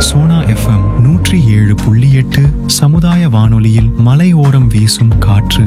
Sona FM நூற்றி ஏழு புள்ளி எட்டு சமுதாய வானொலியில் மலையோரம் வீசும் காற்று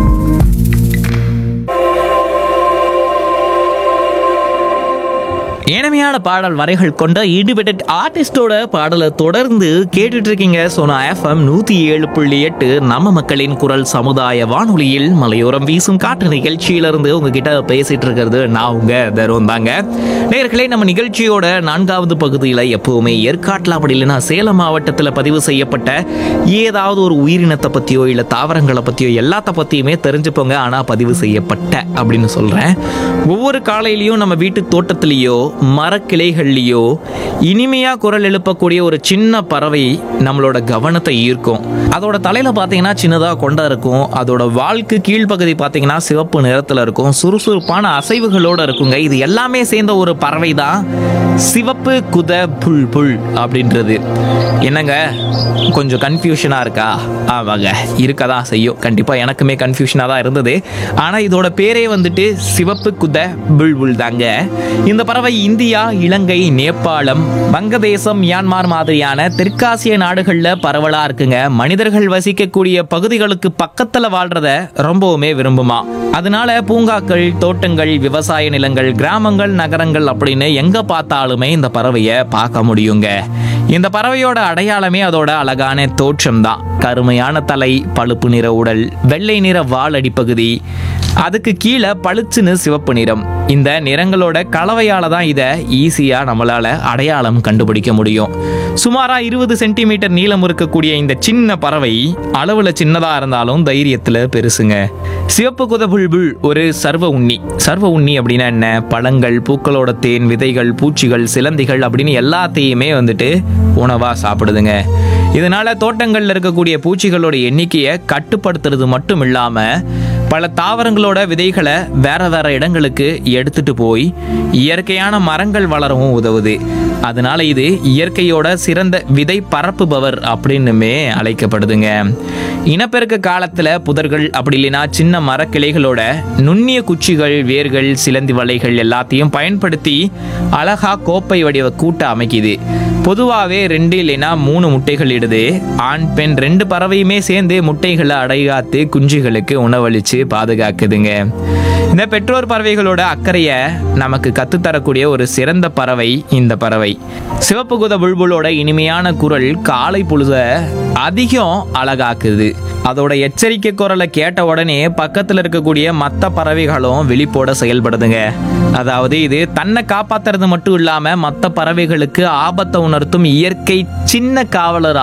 இனிமையான பாடல் வரைகள் கொண்ட இண்டிபெண்டன்ட் ஆர்டிஸ்டோட பாடலை தொடர்ந்து கேட்டுட்டு இருக்கீங்க சோனா எஃப்எம் நூத்தி ஏழு புள்ளி எட்டு நம்ம மக்களின் குரல் சமுதாய வானொலியில் மலையோரம் வீசும் காற்று நிகழ்ச்சியிலிருந்து உங்ககிட்ட பேசிட்டு இருக்கிறது நான் உங்க தருண் தாங்க நேர்களே நம்ம நிகழ்ச்சியோட நான்காவது பகுதியில் எப்பவுமே ஏற்காட்டில் அப்படி இல்லைன்னா சேலம் மாவட்டத்தில் பதிவு செய்யப்பட்ட ஏதாவது ஒரு உயிரினத்தை பற்றியோ இல்லை தாவரங்களை பற்றியோ எல்லாத்த பற்றியுமே தெரிஞ்சுப்போங்க ஆனால் பதிவு செய்யப்பட்ட அப்படின்னு சொல்கிறேன் ஒவ்வொரு காலையிலையும் நம்ம வீட்டு தோட்டத்திலேயோ மரக்கிளைகள்லையோ இனிமையாக குரல் எழுப்பக்கூடிய ஒரு சின்ன பறவை நம்மளோட கவனத்தை ஈர்க்கும் அதோட தலையில் பார்த்தீங்கன்னா சின்னதாக கொண்டா இருக்கும் அதோட வால்க்கு கீழ்ப்பகுதி பார்த்தீங்கன்னா சிவப்பு நிறத்தில் இருக்கும் சுறுசுறுப்பான அசைவுகளோட இருக்குங்க இது எல்லாமே சேர்ந்த ஒரு பறவை தான் சிவப்பு குத புல் புல் அப்படின்றது என்னங்க கொஞ்சம் கன்ஃபியூஷனாக இருக்கா ஆமாங்க இருக்க தான் செய்யும் கண்டிப்பாக எனக்குமே கன்ஃபியூஷனாக தான் இருந்தது ஆனால் இதோட பேரே வந்துட்டு சிவப்பு குத புல்புல் தாங்க இந்த பறவை இந்தியா இலங்கை நேபாளம் வங்கதேசம் மியான்மார் மாதிரியான தெற்காசிய நாடுகளில் பரவலாக இருக்குங்க மனிதர்கள் வசிக்கக்கூடிய பகுதிகளுக்கு பக்கத்தில் வாழ்றத ரொம்பவுமே விரும்புமா அதனால பூங்காக்கள் தோட்டங்கள் விவசாய நிலங்கள் கிராமங்கள் நகரங்கள் அப்படின்னு எங்க பார்த்தாலுமே இந்த பறவையை பார்க்க முடியுங்க இந்த பறவையோட அடையாளமே அதோட அழகான தோற்றம் தான் கருமையான தலை பழுப்பு நிற உடல் வெள்ளை நிற வால் அடிப்பகுதி அதுக்கு கீழே பளிச்சுன்னு சிவப்பு நிறம் இந்த நிறங்களோட கலவையால தான் இதை ஈஸியா நம்மளால அடையாளம் கண்டுபிடிக்க முடியும் சுமாரா இருபது சென்டிமீட்டர் நீளம் இருக்கக்கூடிய இந்த சின்ன பறவை அளவுல சின்னதா இருந்தாலும் தைரியத்துல பெருசுங்க சிவப்பு குத புல்புல் ஒரு சர்வ உண்ணி சர்வ உண்ணி அப்படின்னா என்ன பழங்கள் பூக்களோட தேன் விதைகள் பூச்சிகள் சிலந்திகள் அப்படின்னு எல்லாத்தையுமே வந்துட்டு உணவா சாப்பிடுதுங்க இதனால தோட்டங்கள்ல இருக்கக்கூடிய பூச்சிகளோட எண்ணிக்கையை கட்டுப்படுத்துறது மட்டும் இல்லாம பல தாவரங்களோட விதைகளை வேற வேற இடங்களுக்கு எடுத்துட்டு போய் இயற்கையான மரங்கள் வளரவும் உதவுது அதனால இது இயற்கையோட சிறந்த விதை பரப்புபவர் அப்படின்னுமே அழைக்கப்படுதுங்க இனப்பெருக்க காலத்துல புதர்கள் அப்படி இல்லைன்னா சின்ன மரக்கிளைகளோட நுண்ணிய குச்சிகள் வேர்கள் சிலந்தி வலைகள் எல்லாத்தையும் பயன்படுத்தி அழகா கோப்பை வடிவ கூட்ட அமைக்குது பொதுவாகவே ரெண்டு இல்லைன்னா மூணு முட்டைகள் இடுது ஆண் பெண் ரெண்டு பறவையுமே சேர்ந்து முட்டைகளை அடைகாத்து குஞ்சுகளுக்கு உணவளிச்சு பாதுகாக்குதுங்க இந்த பெற்றோர் பறவைகளோட அக்கறையை நமக்கு கத்துத்தரக்கூடிய ஒரு சிறந்த பறவை இந்த பறவை சிவப்பு குத புல்புலோட இனிமையான குரல் காலை பொழுத அதிகம் அழகாக்குது அதோட எச்சரிக்கை குரலை கேட்ட உடனே பக்கத்தில் இருக்கக்கூடிய மற்ற பறவைகளும் விழிப்போட செயல்படுதுங்க அதாவது இது தன்னை காப்பாத்துறது மட்டும் இல்லாம மற்ற பறவைகளுக்கு ஆபத்தை உணர்த்தும் இயற்கை சின்ன காவலர்